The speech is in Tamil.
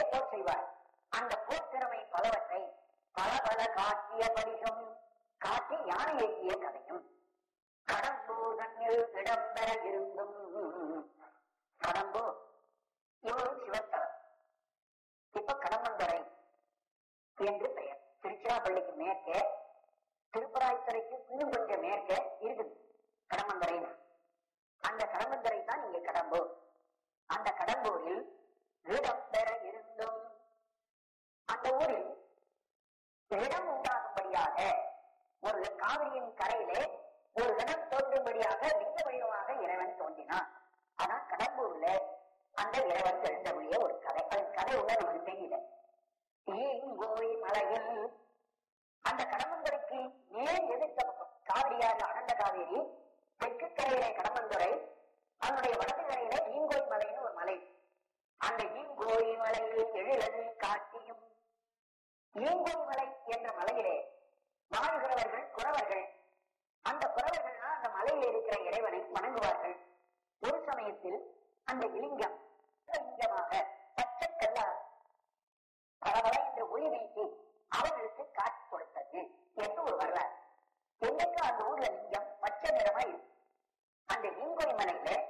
போர் செய்வார் அந்த போர் திறமை பலவற்றை பல பல காட்டிய படிகம் காட்டி யானை ஏற்றிய கதையும் கடம்பூர் தன்னில் இடம்பெற இருந்தும் கடம்பூர் இவரும் சிவத்தலம் இப்ப கடம்பந்துறை என்று பெயர் திருச்சிராப்பள்ளிக்கு மேற்கே திருப்பராய்த்துறைக்கு இன்னும் கொஞ்சம் மேற்கே இருக்குது கடம்பந்துறைன்னு அந்த கடம்பந்துறை தான் இங்க கடம்பூர் அந்த கடம்பூரில் இடம் பெற இருந்தும் அந்த ஊரில் இடம் உண்டாகும்படியாக ஒரு காவிரியின் கரையிலே ஒரு இடம் தோன்றும்படியாக லிங்க வடிவமாக இறைவன் தோன்றினான் ஆனா கடம்பூர்ல அந்த இறைவன் எழுந்தபடியே ஒரு கதை அதன் கதை ஒண்ணு நமக்கு தெரியல ஈங்கோய் மலையில் அந்த கடம்பந்துறைக்கு நேர் எதிர்த்த பக்கம் காவிரியாக அடர்ந்த காவேரி தெற்கு கரையிலே கடம்பந்துறை அதனுடைய வடக்கு கரையிலே ஈங்கோய் மலைன்னு ஒரு மலை அந்த ஈங்கோய் மலையில் எழிலது காட்டியும் ஈங்கோய் மலை என்ற மலையிலே வாழ்கிறவர்கள் குறவர்கள் அந்த குறவர்கள்னா அந்த மலையில் இருக்கிற இறைவனை வணங்குவார்கள் ஒரு சமயத்தில் அந்த இலிங்கம் லிங்கமாக பச்சை கல்லார் பரவல என்று ஒளி வீசி அவர்களுக்கு காட்சி கொடுத்தது என்று ஒரு வரலாறு என்னைக்கு அந்த ஊர்ல லிங்கம் பச்சை நிறமா இருக்கு அந்த ஈங்கோய் மலையில